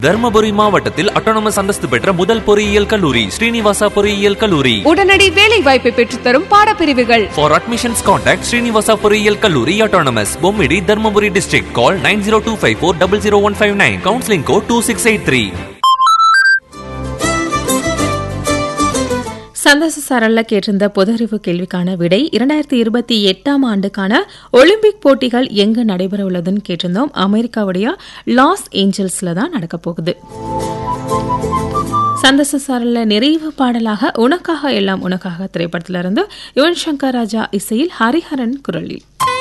தர்மபுரி மாவட்டத்தில் அட்டானமஸ் அந்தஸ்து பெற்ற முதல் பொறியியல் கல்லூரி ஸ்ரீனிவாசா பொறியியல் கல்லூரி உடனடி வேலை வாய்ப்பை பெற்றுத்தரும் பாடப்பிரிவுகள் ஃபார் அட்மிஷன்ஸ் கான்டாக்ட் ஸ்ரீனிவாசா பொறியியல் கல்லூரி autonomous Bommidi Dharmapuri district call nine zero two five four double zero one five nine counselling code two six eight three சந்தோஷ சாரல்ல கேட்டிருந்த பொதறிவு கேள்விக்கான விடை இரண்டாயிரத்தி இருபத்தி எட்டாம் ஆண்டுக்கான ஒலிம்பிக் போட்டிகள் எங்க நடைபெற உள்ளதுன்னு கேட்டிருந்தோம் அமெரிக்காவுடைய லாஸ் ஏஞ்சல்ஸ்ல தான் நடக்க போகுது சந்தோஷ சாரல்ல நிறைவு பாடலாக உனக்காக எல்லாம் உனக்காக திரைப்படத்திலிருந்து யுவன் சங்கர் ராஜா இசையில் ஹரிஹரன் குரலில்